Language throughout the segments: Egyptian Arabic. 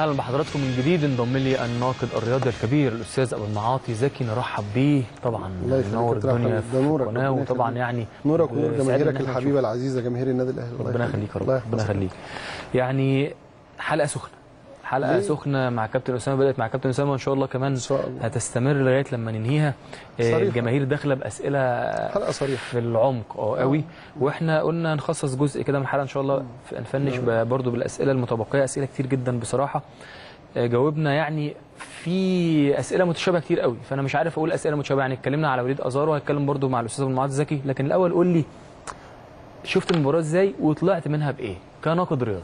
اهلا بحضراتكم من جديد انضم لي الناقد الرياضي الكبير الاستاذ ابو المعاطي زكي نرحب بيه طبعا الله يخليك منور يا كابتن الدنيا أحمد. في ده نورك، القناه ربنا وطبعا يخليك. يعني نورك ونور سعيد إن جماهيرك إحنا الحبيبه نشوفك. العزيزه جماهير النادي الاهلي الله ربنا يخليك يا رب الله ربنا يحفظك. يخليك يعني حلقه سخنه حلقه ليه؟ سخنه مع كابتن اسامه بدات مع كابتن اسامه وان شاء الله كمان ان شاء الله هتستمر لغايه لما ننهيها آه، صريحة. الجماهير داخله باسئله حلقه صريحه في العمق اه قوي واحنا قلنا نخصص جزء كده من الحلقه ان شاء الله ف- نفنش ب- برضو بالاسئله المتبقيه اسئله كتير جدا بصراحه آه، جاوبنا يعني في اسئله متشابهه كتير قوي فانا مش عارف اقول اسئله متشابهه يعني اتكلمنا على وليد ازارو وهتكلم برضو مع الاستاذ ابو المعاطي زكي لكن الاول قول لي شفت المباراه ازاي وطلعت منها بايه كناقد رياضي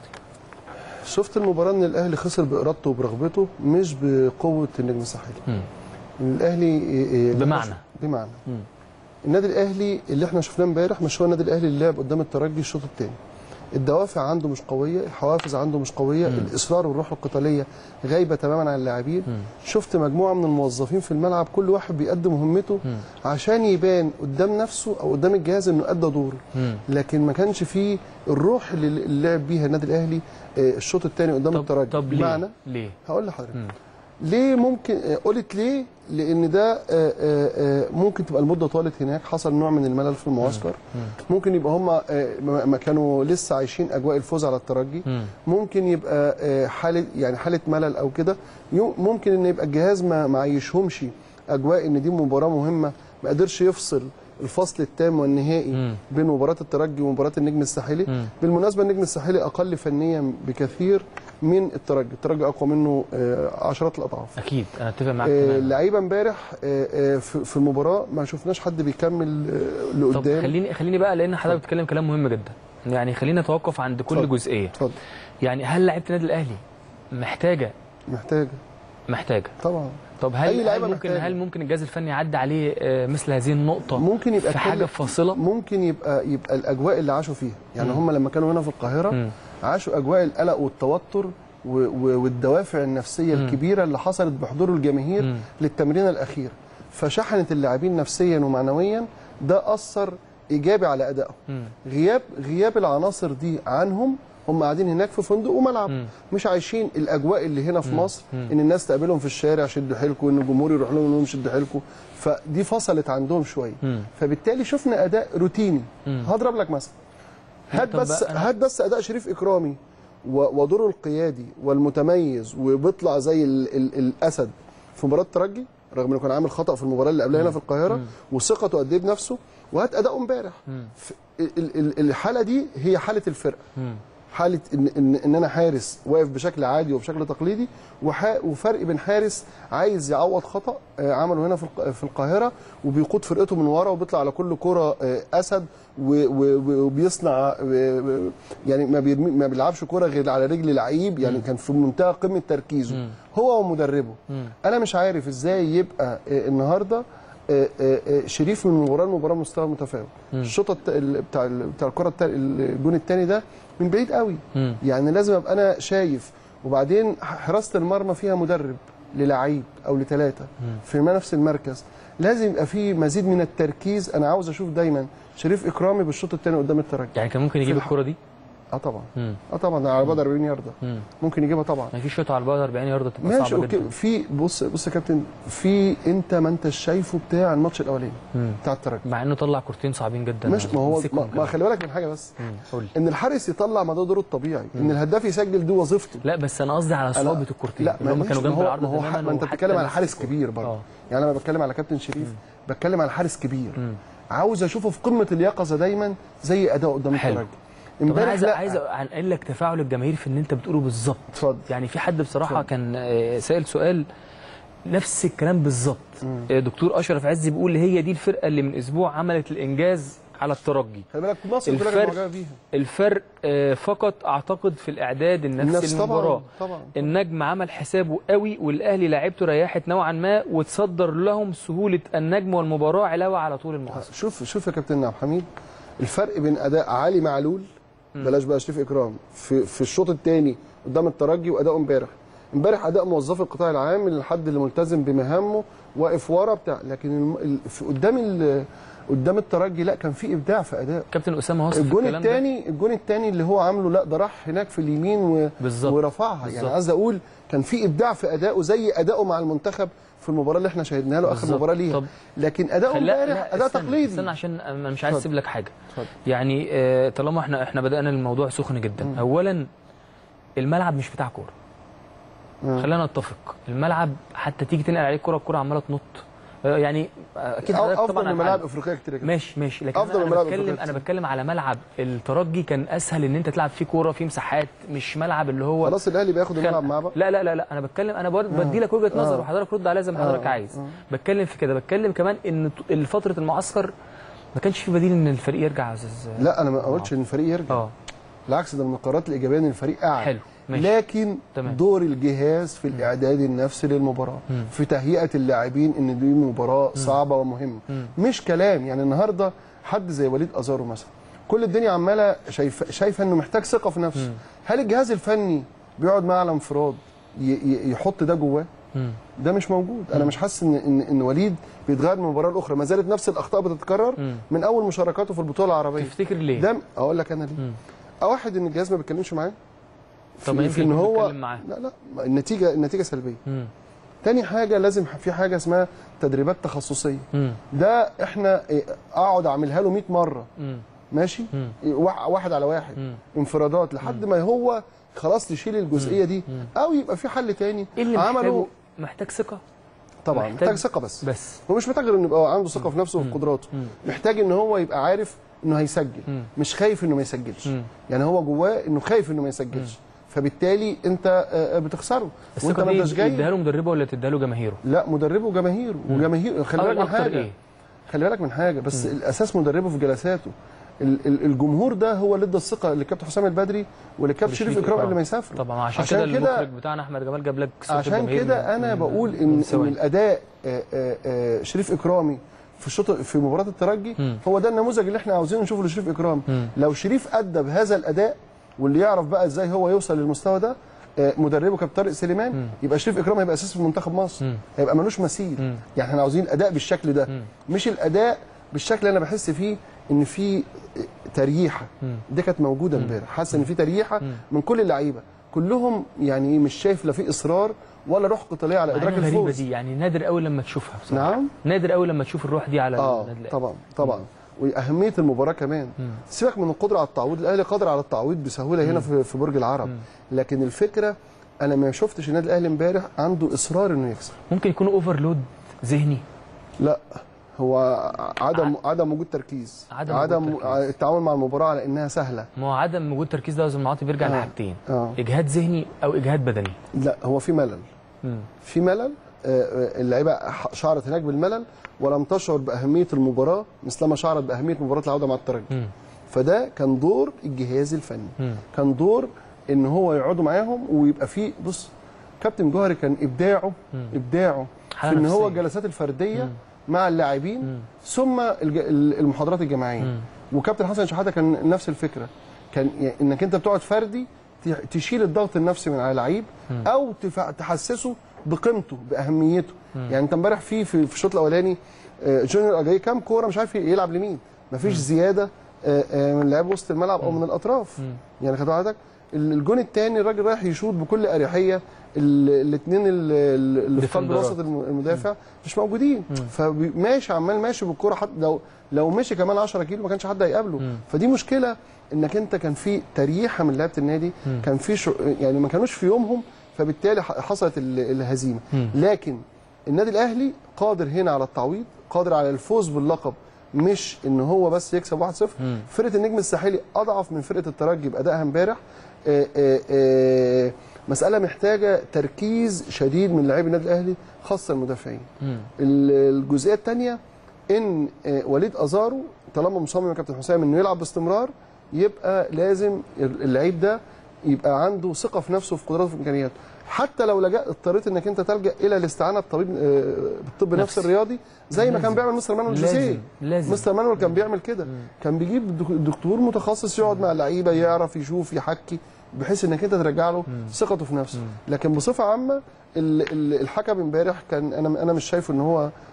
شفت المباراه ان الاهلي خسر بارادته وبرغبته مش بقوه النجم الساحلي مم. الاهلي إيه إيه بمعنى؟ بمعنى مم. النادي الاهلي اللي احنا شفناه امبارح مش هو النادي الاهلي اللي لعب قدام الترجي الشوط الثاني الدوافع عنده مش قويه الحوافز عنده مش قويه مم. الاصرار والروح القتاليه غايبه تماما عن اللاعبين مم. شفت مجموعه من الموظفين في الملعب كل واحد بيقدم مهمته مم. عشان يبان قدام نفسه او قدام الجهاز انه ادى دوره مم. لكن ما كانش فيه الروح اللي اللي لعب بيها النادي الاهلي آه، الشوط الثاني قدام طب, الترجي طب ليه بمعنى ليه هقول لحضرتك مم. ليه ممكن آه، قلت ليه لان ده آه، آه، آه، ممكن تبقى المده طالت هناك حصل نوع من الملل في المعسكر مم. ممكن يبقى هم ما ما كانوا لسه عايشين اجواء الفوز على الترجي مم. ممكن يبقى آه، حاله يعني حاله ملل او كده يو- ممكن ان يبقى الجهاز ما ما عيشهمش اجواء ان دي مباراه مهمه ما قدرش يفصل الفصل التام والنهائي مم. بين مباراه الترجي ومباراه النجم الساحلي مم. بالمناسبه النجم الساحلي اقل فنيا بكثير من الترجي الترجي اقوى منه آه، عشرات الاضعاف اكيد انا اتفق معاك آه، تماما اللعيبه امبارح آه، آه، في في المباراه ما شفناش حد بيكمل آه، طب لقدام خليني خليني بقى لان حضرتك بتتكلم كلام مهم جدا يعني خلينا نتوقف عند كل اتفضل. جزئيه اتفضل يعني هل لعيبه النادي الاهلي محتاجه محتاج محتاجه طبعا طب أي هل هل لعيبة ممكن محتاجة. هل ممكن الجهاز الفني يعدي عليه آه، مثل هذه النقطه ممكن يبقى في حاجه كل- فاصله ممكن يبقى يبقى الاجواء اللي عاشوا فيها يعني مم. هم لما كانوا هنا في القاهره مم. عاشوا اجواء القلق والتوتر و- و- والدوافع النفسيه مم. الكبيره اللي حصلت بحضور الجماهير مم. للتمرين الاخير فشحنت اللاعبين نفسيا ومعنويا ده اثر ايجابي على ادائهم مم. غياب غياب العناصر دي عنهم هم قاعدين هناك في فندق وملعب مم. مش عايشين الاجواء اللي هنا في مم. مصر مم. ان الناس تقابلهم في الشارع شدوا حيلكم ان الجمهور يروح لهم انهم شدوا حيلكم فدي فصلت عندهم شويه مم. فبالتالي شفنا اداء روتيني مم. هضرب لك مثلا هات طب بس بقى أنا- هات بس اداء شريف اكرامي و- ودوره القيادي والمتميز وبيطلع زي ال ال الاسد في مباراه الترجي رغم انه كان عامل خطا في المباراه اللي قبلها هنا في القاهره مم. وثقته قد ايه بنفسه وهات اداؤه امبارح مم. ف- ال- ال- الحاله دي هي حاله الفرقه مم. حاله ان ان, إن انا حارس واقف بشكل عادي وبشكل تقليدي وح- وفرق بين حارس عايز يعوض خطا آه، عمله هنا في الق- في القاهره وبيقود فرقته من ورا وبيطلع على كل كره آه، اسد و- و- و- وبيصنع آه، آه، يعني ما بيرمي ما بيلعبش كره غير على رجل لعيب يعني كان في منتهى قمه تركيزه مم. هو ومدربه مم. انا مش عارف ازاي يبقى آه، النهارده آه، آه، آه، شريف من مباراه لمباراه مستوى متفاوت مم. الشوط الت- ال- بتاع ال- بتاع الكره التا- الجون الثاني ده من بعيد قوي مم. يعني لازم ابقى انا شايف وبعدين حراسه المرمى فيها مدرب للعيب او لثلاثه في نفس المركز لازم يبقى في مزيد من التركيز انا عاوز اشوف دايما شريف اكرامي بالشوط الثاني قدام الترجي يعني كان ممكن يجيب الح- الكره دي اه طبعا مم. اه طبعا ده على بعد 40 يارده مم. ممكن يجيبها طبعا ما فيش شوط على البعد 40 يارده تبقى ماشي صعبه اوكي جدا في بص بص يا كابتن في انت ما انتش شايفه بتاع الماتش الاولاني مم. بتاع الترجي مع انه طلع كورتين صعبين جدا ماشي ما هو مسكهم ما, ما كمان. خلي بالك من حاجه بس مم. قول لي ان الحارس يطلع ما ده دوره الطبيعي ان الهداف يسجل دي وظيفته لا بس انا قصدي على صعوبه الكورتين لا اللي هم ماشي، كانوا ما جنب هو- العرض ما هو تماما ما انت وحتى بتتكلم على نفس حارس الكورة. كبير برضه اه يعني انا بتكلم على كابتن شريف بتكلم على حارس كبير مم. عاوز اشوفه في قمه اليقظه دايما زي اداء قدام حلو. الترجي طب انا امبارح عايز لا. عايز انقل لك تفاعل الجماهير في اللي انت بتقوله بالظبط اتفضل يعني في حد بصراحه اتفضل. كان آه، سائل سؤال نفس الكلام بالظبط آه، دكتور اشرف عزي بيقول هي دي الفرقه اللي من اسبوع عملت الانجاز على الترجي خلي بالك مصر كلها الفرق- كانت معجبه بيها الفرق آه، فقط اعتقد في الاعداد النفسي النفس للمباراه طبعا طبعا النجم عمل حسابه قوي والاهلي لعيبته ريحت نوعا ما وتصدر لهم سهوله النجم والمباراه علاوه على طول المعسكر شوف شوف يا كابتن عبد الحميد الفرق بين اداء علي معلول بلاش بقى شريف اكرام في في الشوط الثاني قدام الترجي واداؤه امبارح امبارح اداء موظف القطاع العام الحد اللي ملتزم بمهامه واقف ورا بتاع لكن الم- ال- في قدام ال- قدام الترجي لا كان في ابداع في اداء كابتن اسامه وصف الجون الكلام ده. الثاني الجون الثاني اللي هو عامله لا ده راح هناك في اليمين و... بالظبط. ورفعها يعني بالظبط. عايز اقول كان في ابداع في ادائه زي ادائه مع المنتخب في المباراه اللي احنا شاهدناها له اخر بالظبط. مباراه ليها طب لكن اداؤه خلا- امبارح لا، اداء استنى- تقليدي استنى عشان انا مش عايز اتفضل. اسيب لك حاجه اتفضل. يعني آه، طالما احنا احنا بدانا الموضوع سخن جدا مم. اولا الملعب مش بتاع كوره آه. خلينا نتفق الملعب حتى تيجي تنقل عليه الكوره الكوره عماله تنط آه، يعني آه، اكيد حضرتك افضل طبعا من عارف. ملاعب افريقيه كتير كده ماشي ماشي لكن أفضل أنا, من انا ملاعب بتكلم أفريقيا انا كتير. بتكلم على ملعب الترجي كان اسهل ان انت تلعب فيه كوره فيه مساحات مش ملعب اللي هو خلاص الاهلي بياخد كان- الملعب معاه بقى لا لا لا لا انا بتكلم انا برضه بدي لك وجهه نظر آه. وحضرتك رد عليها زي ما حضرتك آه. عايز آه. بتكلم في كده بتكلم كمان ان ط- فتره المعسكر ما كانش في بديل ان الفريق يرجع يا استاذ لا انا ما قلتش ان الفريق يرجع اه بالعكس ده من القرارات الايجابيه ان الفريق قاعد حلو ماشي لكن تمام. دور الجهاز في الاعداد النفسي للمباراه مم. في تهيئه اللاعبين ان دي مباراه صعبه ومهمه مم. مش كلام يعني النهارده حد زي وليد ازارو مثلا كل الدنيا عماله شايفه شايفه انه محتاج ثقه في نفسه مم. هل الجهاز الفني بيقعد معاه على انفراد ي- ي- يحط ده جواه مم. ده مش موجود انا مش حاسس ان ان, إن وليد بيتغير من مباراه لاخرى ما زالت نفس الاخطاء بتتكرر مم. من اول مشاركاته في البطوله العربيه تفتكر ليه؟ ده اقول لك انا ليه مم. واحد ان الجهاز ما بيتكلمش معاه طب في- يمكن في ان يكون هو بيتكلم معاه. لا لا النتيجه النتيجه سلبيه مم. تاني حاجه لازم في حاجه اسمها تدريبات تخصصيه مم. ده احنا إيه، اقعد اعملها له 100 مره مم. ماشي مم. إيه، وا- واحد على واحد مم. انفرادات لحد ما هو خلاص تشيل الجزئيه دي مم. او يبقى في حل تاني ايه اللي عملوا محتاجه؟ محتاج ثقه طبعا محتاج- محتاج ثقه بس بس هو مش محتاج غير انه يبقى عنده ثقه في نفسه وفي قدراته مم. محتاج ان هو يبقى عارف انه هيسجل مم. مش خايف انه ما يسجلش مم. يعني هو جواه انه خايف انه ما يسجلش فبالتالي انت آه، آه، بتخسره وانت الثقه ما دي انتش جاي يديها له مدربه ولا تديها له جماهيره؟ لا مدربه وجماهيره وجماهير خلي أو بالك من الأكتر حاجه إيه؟ خلي بالك من حاجه بس الاساس مدربه في جلساته ال- ال- الجمهور ده هو اللي ادى الثقه للكابتن حسام البدري وللكابتن شريف اكرام قبل ما يسافر طبعا عشان, عشان كده كده- المخرج بتاعنا احمد جمال جاب لك صوت عشان الجماهير كده من- انا من- بقول من ان, إن ثواني. الاداء آه، آه، آه، شريف اكرامي في الشوط في مباراه الترجي مم. هو ده النموذج اللي احنا عاوزين نشوفه لشريف اكرامي مم. لو شريف ادى بهذا الاداء واللي يعرف بقى ازاي هو يوصل للمستوى ده آه، مدربه كابتن طارق سليمان مم. يبقى شريف اكرام هيبقى اساسي في منتخب مصر مم. هيبقى ملوش مثيل مم. يعني احنا عاوزين الاداء بالشكل ده مم. مش الاداء بالشكل اللي انا بحس فيه ان في تريحه مم. دي كانت موجوده امبارح حاسس ان في تريحه مم. من كل اللعيبه كلهم يعني مش شايف لا في اصرار ولا روح قتاليه على مع ادراك إنها غريبه الفوز دي يعني نادر قوي لما تشوفها بصراحه نعم نادر قوي لما تشوف الروح دي على اه النادي الأهلي. طبعا طبعا واهميه المباراه كمان مم. سيبك من القدره على التعويض الاهلي قادر على التعويض بسهوله هنا في في برج العرب مم. لكن الفكره انا ما شفتش النادي الاهلي امبارح عنده اصرار انه يكسب ممكن يكون اوفرلود ذهني لا هو عدم عدم وجود تركيز عدم عدم وجود تركيز. التعامل مع المباراه على انها سهله ما هو عدم وجود تركيز ده يا أستاذ معاطي بيرجع آه. لحاجتين اه اجهاد ذهني او اجهاد بدني لا هو في ملل مم. في ملل آه، آه، اللعيبه ح- شعرت هناك بالملل ولم تشعر باهميه المباراه مثلما شعرت باهميه مباراه العوده مع الترجي مم. فده كان دور الجهاز الفني مم. كان دور ان هو يقعدوا معاهم ويبقى فيه بص كابتن جوهري كان ابداعه مم. ابداعه في حالة ان هو نفسية. الجلسات الفرديه مم. مع اللاعبين مم. ثم الج- ال- المحاضرات الجماعيه مم. وكابتن حسن شحاته كان نفس الفكره كان يعني انك انت بتقعد فردي ت- تشيل الضغط النفسي من على لعيب مم. او تف- تحسسه بقيمته باهميته يعني انت امبارح في في في الشوط الاولاني آه، جونيور اجاي كام كوره مش عارف يلعب لمين مفيش زياده آه، آه، من لعيب وسط الملعب او من الاطراف مم. يعني خد بالك ال- الجون الثاني الراجل رايح يشوط بكل اريحيه الاثنين اللي في قلب ديفندرات. الوسط الم- المدافع مش موجودين مم. فماشي عمال ماشي بالكوره حتى لو لو مشي كمان 10 كيلو ما كانش حد هيقابله مم. فدي مشكله انك انت كان في تريحه من لعيبه النادي مم. كان في شو يعني ما كانوش في يومهم فبالتالي ح- حصلت ال- الهزيمه مم. لكن النادي الاهلي قادر هنا على التعويض قادر على الفوز باللقب مش ان هو بس يكسب 1-0 مم. فرقه النجم الساحلي اضعف من فرقه الترجي بادائها امبارح آه، آه، آه، مساله محتاجه تركيز شديد من لاعبي النادي الاهلي خاصه المدافعين مم. ال- الجزئيه الثانيه ان آه، وليد ازارو طالما مصمم يا كابتن حسام انه يلعب باستمرار يبقى لازم اللعيب ده يبقى عنده ثقه في نفسه وفي قدراته وفي امكانياته حتى لو لجأت اضطريت انك انت تلجا الى الاستعانه بطبيب آه، بالطب النفسي نفسي. الرياضي زي ما كان لازم. بيعمل مستر مانويل لازم جوزيه لازم مستر مانويل كان بيعمل كده كان بيجيب دك- دكتور متخصص يقعد مع اللعيبه يعرف يشوف يحكي بحيث انك انت ترجع له ثقته في نفسه لكن بصفه عامه ال- ال- الحكم امبارح كان انا انا مش شايفه ان هو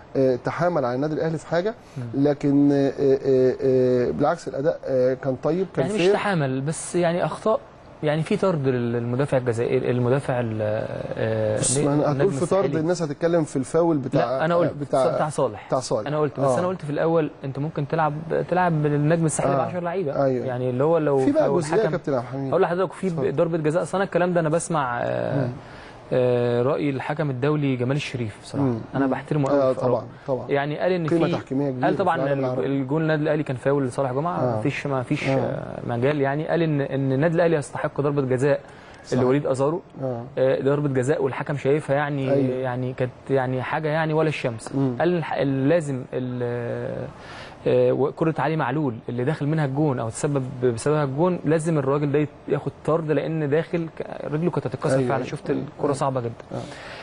آه، تحامل على النادي الاهلي في حاجه لكن آه، آه، آه، بالعكس الاداء آه، كان طيب كان يعني مش فير تحامل بس يعني اخطاء يعني في طرد للمدافع الجزائري المدافع ال- آه، بص النجم ما أنا هتقول في طرد الساحلي. الناس هتتكلم في الفاول بتاع لا انا قلت بتاع, بتاع صالح بتاع صالح انا قلت بس آه. انا قلت في الاول انت ممكن تلعب تلعب بالنجم الساحلي ب آه. 10 لعيبه أيوة. يعني اللي هو لو في بقى لو جزئيه يا الحكم كابتن عبد الحميد اقول لحضرتك في اتفضل. ضربه جزاء اصل انا الكلام ده انا بسمع آه آه راي الحكم الدولي جمال الشريف بصراحه مم. انا بحترمه قوي آه في آراءه. طبعا طبعا يعني قال ان قيمه في تحكيميه كبيره قال طبعا في العالم العربي. الجول النادي الاهلي كان فاول لصالح جمعه آه. ما فيش ما فيش آه. آه. مجال يعني قال ان ان النادي الاهلي يستحق ضربه جزاء اللي صح. وليد ازارو اه آه، ضربه جزاء والحكم شايفها يعني أيوة. يعني كانت يعني حاجه يعني ولا الشمس مم. قال الح- لازم ال- آه، كره علي معلول اللي داخل منها الجون او تسبب بسببها الجون لازم الراجل ده ياخد طرد لان داخل ك- رجله كانت هتتكسر أيوة، فعلا أيوة. شفت أيوة. الكره صعبه جدا آه.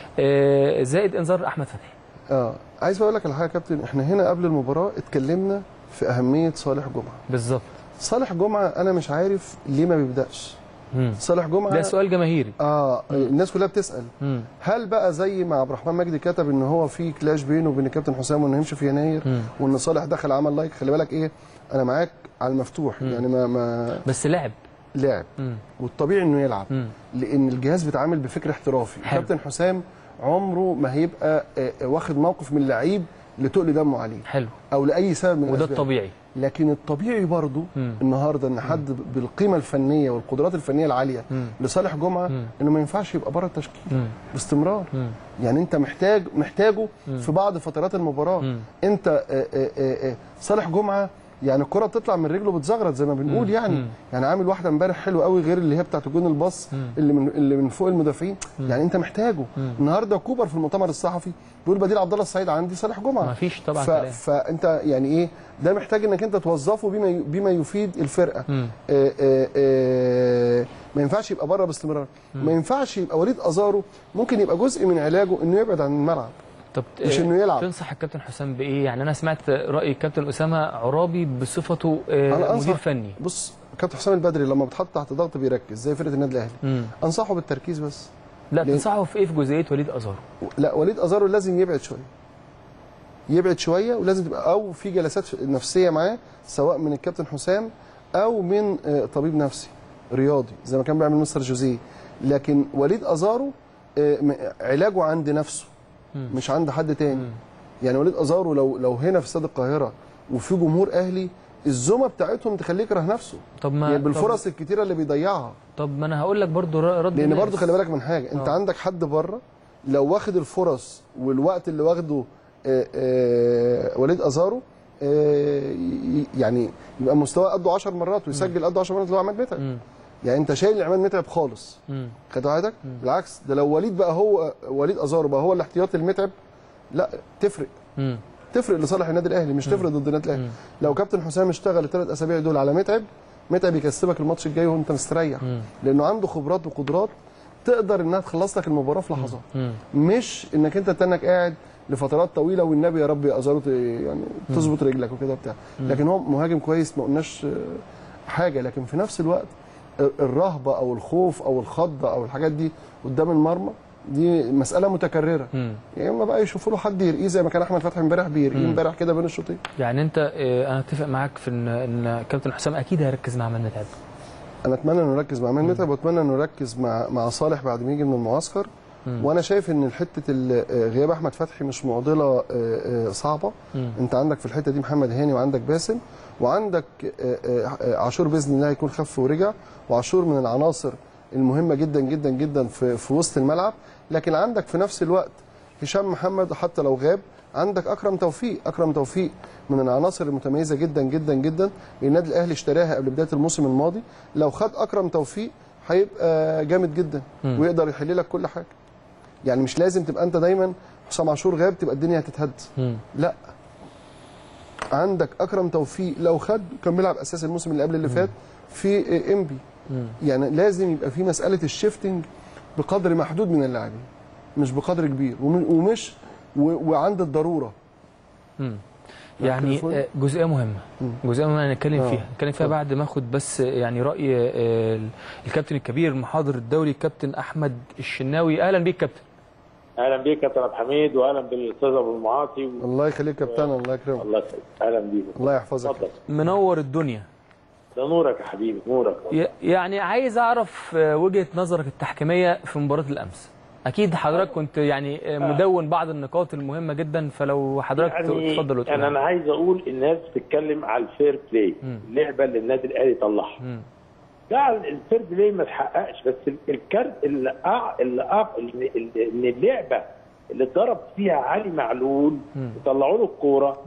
آه، زائد انذار احمد فتحي اه عايز اقول لك على حاجه يا كابتن احنا هنا قبل المباراه اتكلمنا في اهميه صالح جمعه بالظبط صالح جمعه انا مش عارف ليه ما بيبداش مم. صالح جمعه ده سؤال جماهيري اه الناس كلها بتسال مم. هل بقى زي ما عبد الرحمن مجدي كتب ان هو في كلاش بينه وبين الكابتن حسام وانه يمشي في يناير مم. وان صالح دخل عمل لايك خلي بالك ايه انا معاك على المفتوح مم. يعني ما ما بس لعب لعب مم. والطبيعي انه يلعب مم. لان الجهاز بيتعامل بفكر احترافي حلو. الكابتن حسام عمره ما هيبقى آه، آه، واخد موقف من لعيب لتقل دمه عليه حلو او لاي سبب من وده الأسباب. الطبيعي لكن الطبيعي برضو مم. النهارده ان حد بالقيمه الفنيه والقدرات الفنيه العاليه مم. لصالح جمعه مم. انه ما ينفعش يبقى بره التشكيل مم. باستمرار مم. يعني انت محتاج محتاجه في بعض فترات المباراه مم. انت آه، آه، آه، آه، صالح جمعه يعني الكره بتطلع من رجله بتزغرط زي ما بنقول يعني مم. يعني عامل واحده امبارح حلوه قوي غير اللي هي بتاعت الجون الباص مم. اللي من اللي من فوق المدافعين يعني انت محتاجه مم. النهارده كوبر في المؤتمر الصحفي بيقول بديل عبد الله السعيد عندي صالح جمعه ما فيش طبعا ف... كلام فانت يعني ايه ده محتاج انك انت توظفه بما ي- بما يفيد الفرقه مم. آه، آه، آه، ما ينفعش يبقى بره باستمرار ما ينفعش يبقى وليد ازارو ممكن يبقى جزء من علاجه انه يبعد عن الملعب طب مش آه، إنه يلعب. تنصح الكابتن حسام بايه يعني انا سمعت راي الكابتن اسامه عرابي بصفته آه، أنا أنصح- مدير فني بص كابتن حسام البدري لما بيتحط تحت ضغط بيركز زي فرقه النادي الاهلي مم. انصحه بالتركيز بس لا ليه؟ تنصحه في ايه في جزئيه وليد ازارو لا وليد ازارو لازم يبعد شويه يبعد شويه ولازم تبقى او في جلسات نفسيه معاه سواء من الكابتن حسام او من آه، طبيب نفسي رياضي زي ما كان بيعمل مستر جوزيه لكن وليد ازارو آه، م- علاجه عند نفسه مم. مش عند حد تاني مم. يعني وليد ازارو لو لو هنا في استاد القاهره وفي جمهور اهلي الزومه بتاعتهم تخليه يكره نفسه طب ما يعني طب, بالفرص الكتيره اللي بيضيعها طب ما انا هقول لك برضو ر- رد لان الناس. برضو خلي بالك من حاجه انت آه. عندك حد بره لو واخد الفرص والوقت اللي واخده آه، آه، وليد ازارو آه، ي- يعني يبقى مستواه قده 10 مرات ويسجل قده 10 مرات اللي هو عماد متعب مم. يعني انت شايل عماد متعب خالص مم. خدت بالك بالعكس ده لو وليد بقى هو وليد ازارو بقى هو الاحتياطي المتعب لا تفرق مم. تفرق لصالح النادي الاهلي مش تفرق ضد النادي الاهلي مم. لو كابتن حسام اشتغل الثلاث اسابيع دول على متعب متعب يكسبك الماتش الجاي وانت مستريح مم. لانه عنده خبرات وقدرات تقدر انها تخلص لك المباراه في لحظات مم. مش انك انت تنك قاعد لفترات طويله والنبي يا رب يا ازارو ت- يعني تظبط رجلك وكده بتاع لكن هو مهاجم كويس ما قلناش آه، حاجه لكن في نفس الوقت ال- الرهبه او الخوف او الخضه او الحاجات دي قدام المرمى دي مساله متكرره مم. يا اما بقى يشوفوا له حد يرقيه زي ما كان احمد فتحي امبارح بيرقيه امبارح كده بين الشوطين يعني انت آه، انا اتفق معاك في ان ان كابتن حسام اكيد هيركز مع عماد متعب انا اتمنى انه يركز مع مان متعب واتمنى انه يركز مع مع صالح بعد ما يجي من المعسكر مم. وانا شايف ان حته ال- آه، غياب احمد فتحي مش معضله آه، آه، صعبه مم. انت عندك في الحته دي محمد هاني وعندك باسم وعندك آه، آه، آه، عاشور باذن الله يكون خف ورجع وعاشور من العناصر المهمه جدا جدا جدا في في وسط الملعب لكن عندك في نفس الوقت هشام محمد حتى لو غاب عندك اكرم توفيق اكرم توفيق من العناصر المتميزه جدا جدا جدا النادي الاهلي اشتراها قبل بدايه الموسم الماضي لو خد اكرم توفيق هيبقى جامد جدا مم. ويقدر يحل لك كل حاجه يعني مش لازم تبقى انت دايما حسام عاشور غاب تبقى الدنيا هتتهد مم. لا عندك اكرم توفيق لو خد كان بيلعب اساس الموسم اللي قبل اللي فات في انبي مم. يعني لازم يبقى في مساله الشيفتنج بقدر محدود من اللاعبين مش بقدر كبير وم- ومش و- وعند الضروره مم. يعني التليفون؟ آه، جزئيه مهمه مم. جزئيه مهمه هنتكلم آه. فيها نتكلم فيها اتفضل. بعد ما اخد بس يعني راي آه، الكابتن الكبير محاضر الدوري الكابتن احمد الشناوي اهلا بيك كابتن اهلا بيك يا كابتن عبد الحميد واهلا بالاستاذ ابو المعاطي و... الله يخليك يا كابتن الله يكرمك الله يخليك اهلا بيك الله يحفظك اتفضل منور الدنيا ده نورك يا حبيبي نورك ي- يعني عايز اعرف آه، وجهه نظرك التحكيميه في مباراه الامس اكيد حضرتك كنت يعني آه، مدون بعض النقاط المهمه جدا فلو حضرتك يعني تفضل وتقول يعني انا عايز اقول الناس بتتكلم على الفير بلاي اللعبه اللي النادي الاهلي طلعها مم. ده الفير بلاي ما اتحققش بس ال- الكارت اللي أع... اللي أع... اللي- اللي- ان اللعبه اللي اتضرب فيها علي معلول وطلعوا له الكوره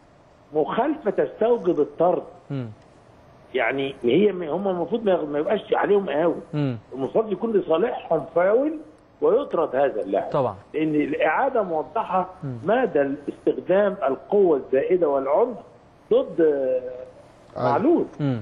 مخالفه تستوجب الطرد مم. يعني هي هم المفروض ما ما يبقاش عليهم قوي مم. المفروض يكون لصالحهم فاول ويطرد هذا اللاعب طبعا لان الاعاده موضحه مدى استخدام القوه الزائده والعنف ضد آه، عادي. معلول مم.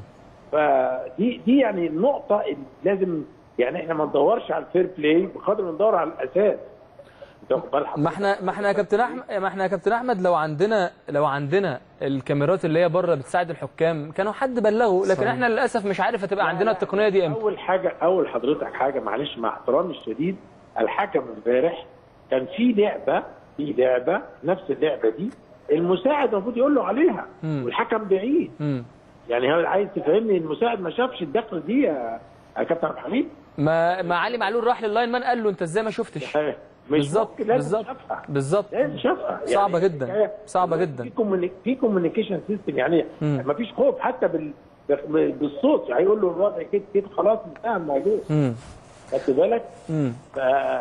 فدي دي يعني النقطه اللي لازم يعني احنا ما ندورش على الفير بلاي بقدر ما ندور على الاساس انت واخد بال ما حضرتك؟ احنا ما احنا يا كابتن احمد ما احنا يا كابتن احمد لو عندنا لو عندنا الكاميرات اللي هي بره بتساعد الحكام كانوا حد بلغوا لكن احنا للاسف مش عارف هتبقى عندنا التقنيه دي امتى اول حاجه اول حضرتك حاجه معلش مع احترامي الشديد الحكم امبارح كان في لعبه في لعبه نفس اللعبه دي المساعد المفروض يقول له عليها مم. والحكم بعيد مم. يعني هو عايز تفهمني المساعد ما شافش الدخله دي يا يا كابتن عبد الحميد ما ما علي معلول راح لللاين مان قال له انت ازاي ما شفتش مش بالظبط ممكن، لازم بالظبط شافها. بالظبط لازم شافها صعبة جدا. الحكاية- صعبة جدا. في كوموني- في كوميونيكيشن سيستم يعني مم. ما فيش خوف حتى بال بال- بالصوت هيقول له الوضع كده كده خلاص انتهى الموضوع امم خدت بالك امم ف...